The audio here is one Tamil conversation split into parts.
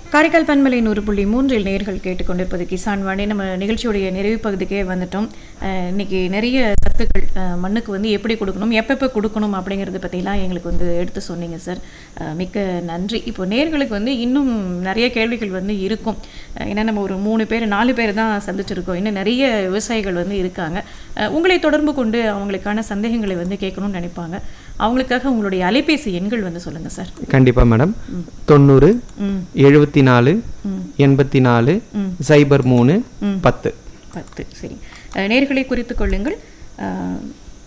காரைக்கால் பன்மலை நூறு புள்ளி மூன்றில் நேர்கள் கேட்டுக்கொண்டிருப்பது கிசான் வாணி நம்ம நிகழ்ச்சியுடைய நிறைவு பகுதிக்கே வந்துட்டோம் அஹ், இன்னைக்கு நிறைய சத்துக்கள் அஹ், மண்ணுக்கு வந்து எப்படி கொடுக்கணும் எப்பப்போ கொடுக்கணும் அப்படிங்கிறத பற்றிலாம் எங்களுக்கு வந்து எடுத்து சொன்னீங்க சார் அஹ், மிக்க நன்றி இப்போ நேர்களுக்கு வந்து இன்னும் நிறைய கேள்விகள் வந்து இருக்கும் அஹ், ஏன்னா நம்ம ஒரு மூணு பேர் நாலு பேர் தான் சந்திச்சிருக்கோம் இன்னும் நிறைய விவசாயிகள் வந்து இருக்காங்க அஹ், உங்களை தொடர்பு கொண்டு அவங்களுக்கான சந்தேகங்களை வந்து கேட்கணும்னு நினைப்பாங்க அவங்களுக்காக உங்களுடைய அலைபேசி எண்கள் வந்து சொல்லுங்கள் சார் கண்டிப்பா மேடம் தொண்ணூறு ம் எழுபத்தி நாலு எண்பத்தி நாலு சைபர் மூணு பத்து பத்து சரி அஹ், நேர்களை குறித்துக் கொள்ளுங்கள் அஹ்,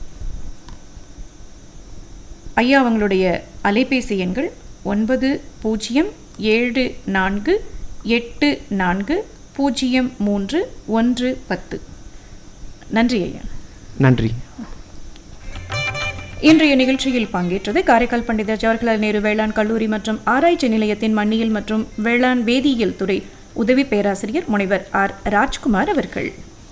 ஐயா அவங்களுடைய அலைபேசி எண்கள் ஒன்பது பூஜ்ஜியம் ஏழு நான்கு எட்டு நான்கு பூஜ்ஜியம் மூன்று ஒன்று பத்து நன்றி ஐயா நன்றி இன்றைய நிகழ்ச்சியில் பங்கேற்றது காரைக்கால் பண்டித ஜவஹர்லால் நேரு வேளாண் கல்லூரி மற்றும் ஆராய்ச்சி நிலையத்தின் மண்ணியல் மற்றும் வேளாண் வேதியியல் துறை உதவி பேராசிரியர் முனைவர் ஆர் ராஜ்குமார் அவர்கள்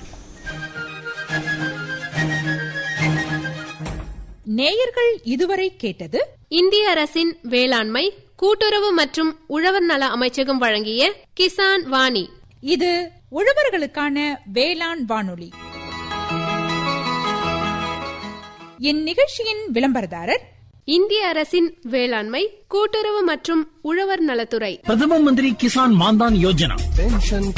நேயர்கள் இதுவரை கேட்டது இந்திய அரசின் வேளாண்மை கூட்டுறவு மற்றும் உழவர் நல அமைச்சகம் வழங்கிய கிசான் வாணி இது உழவர்களுக்கான வேளாண் வானொலி இந்நிகழ்ச்சியின் விளம்பரதாரர் இந்திய அரசின் வேளாண்மை கூட்டுறவு மற்றும் உழவர் நலத்துறை பிரதம மந்திரி கிசான் மான்தான் யோஜனா पेंशन